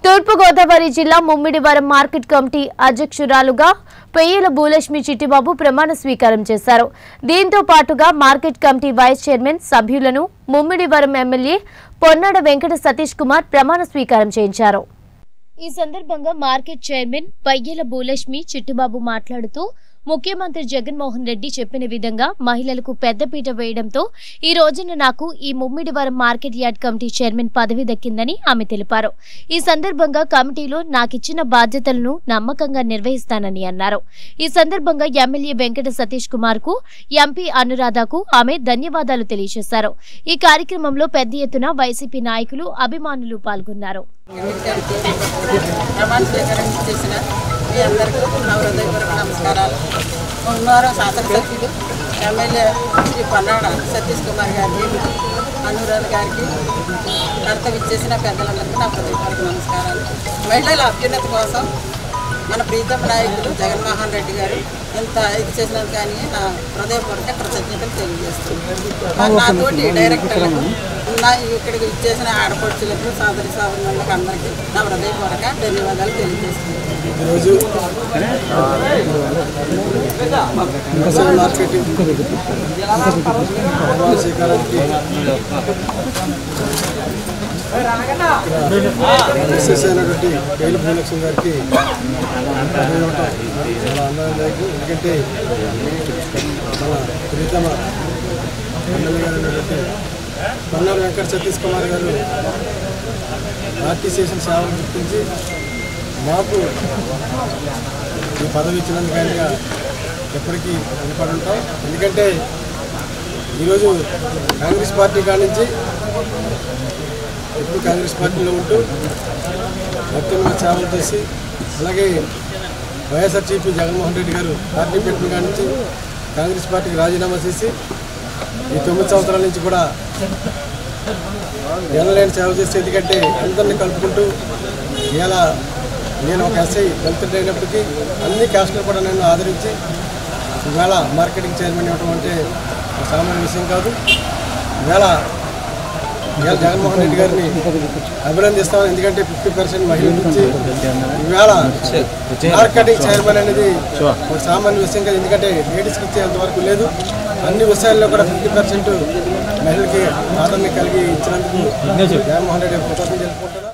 తూర్పుగోదావరి జిల్లా Mummidivaram market committee అధ్యక్షురాలుగా పెయ్యల భూలక్ష్మి చిట్టిబాబు ప్రమాణ స్వీకారం చేశారు దీంతో పాటుగా మార్కెట్ కమిటీ వైస్ చైర్మన్ సభ్యులను ముమ్మిడివరం ఎమ్మెల్యే పొన్నాడ వెంకట సతీష్ కుమార్ ప్రమాణ స్వీకారం చేయించారు ఈ సందర్భంగా మార్కెట్ చైర్మన్ పయ్యల భూలక్ష్మి చిట్టుబాబు మాట్లాడుతూ ముఖ్యమంత్రి జగన్మోహన్ రెడ్డి చెప్పిన విధంగా మహిళలకు పెద్దపీట వేయడంతో ఈ రోజున నాకు ఈ Mummidivaram market yard committee chairman పదవి దక్కిందని ఆమె తెలిపారు ఈ సందర్భంగా కమిటీలో నాకిచ్చిన బాధ్యతలను నమ్మకంగా నిర్వహిస్తానని అన్నారు ఈ సందర్భంగా ఎమ్మెల్యే వెంకట సతీష్ కుమార్ కు ఎంపీ అనురాధకు ఆమె ధన్యవాదాలు తెలియజేశారు ఈ కార్యక్రమంలో పెద్ద ఎత్తున వైసీపీ నాయకులు అభిమానులు పాల్గొన్నారు ప్రమాణ స్వీకారం చేసిన మీ అందరికీ నా హృదయపూర్వక నమస్కారాలు ఉన్నవారం శాసనసభ్యులు ఎమ్మెల్యే శ్రీ పన్నాడ సతీష్ కుమార్ గారికి అనురాధ గారికి కర్తవ్యం ఇచ్చేసిన పెద్దలందరికీ నా హృదయపూర్వక నమస్కారాలు మహిళల అభ్యున్నతి కోసం మన ప్రీతం నాయకులు జగన్మోహన్ రెడ్డి గారు ఇంత ఇది చేసినందుకు కానీ నా హృదయపూర్వక కృతజ్ఞతలు తెలియజేస్తున్నాను నాతోటి డైరెక్టర్లకు నా ఇక్కడికి ఇచ్చేసిన ఆడపడుచులకు సోదరి సోదరులకు అందరికీ నా హృదయపూర్వక ధన్యవాదాలు తెలియజేస్తున్నాను ఈరోజు వ్యవసాయ మార్కెటింగ్ ప్రమాణ స్వీకారానికి ఎస్ఎస్ అయినటువంటి కేలు భూలక్ష్మి గారికి ధన్యవాదాలు. చాలా ఆనందదాయకం ఎందుకంటే మన ప్రీతమ ఎమ్మెల్యే గారు అయినటువంటి పన్నారు వెంకట సతీష్ కుమార్ గారు పార్టీ చేసిన సేవలు గుర్తించి మాకు ఈ పదవి ఇచ్చినందుకు ఆయనగా ఎప్పటికీ రుణపడి ఉంటాం ఎందుకంటే ఈరోజు కాంగ్రెస్ పార్టీ కాడి నుంచి ఎప్పుడు కాంగ్రెస్ పార్టీలో ఉంటూ అత్యున్నత సేవలు చేసి అలాగే వైఎస్ఆర్సీపీ జగన్మోహన్ రెడ్డి గారు పార్టీ పెట్టిన కాడి నుంచి కాంగ్రెస్ పార్టీకి రాజీనామా చేసి ఈ తొమ్మిది సంవత్సరాల నుంచి కూడా ఎనలేని సేవ చేస్తే ఎందుకంటే అందరినీ కలుపుకుంటూ ఇలా నేను ఒక ఎస్ఐ దళితుడు అయినప్పటికీ అన్ని క్యాస్టులు కూడా నన్ను ఆదరించి ఇవాళ మార్కెటింగ్ చైర్మన్ ఇవ్వడం అంటే ఒక సామాన్య విషయం కాదు ఇవాళ ఇవాళ జగన్మోహన్ రెడ్డి గారిని అభినందిస్తాను ఎందుకంటే ఫిఫ్టీ పర్సెంట్ మహిళల నుంచి ఇవాళ మార్కెటింగ్ చైర్మన్ అనేది ఒక సామాన్య విషయం కాదు ఎందుకంటే లేడీస్కి ఇచ్చేంత వరకు లేదు అన్ని విషయాల్లో కూడా ఫిఫ్టీ పర్సెంట్ మహిళలకి ఆదరణ కలిగి ఇచ్చినందుకు జగన్మోహన్ రెడ్డి కృతజ్ఞతలు తెలుపుకుంటున్నాను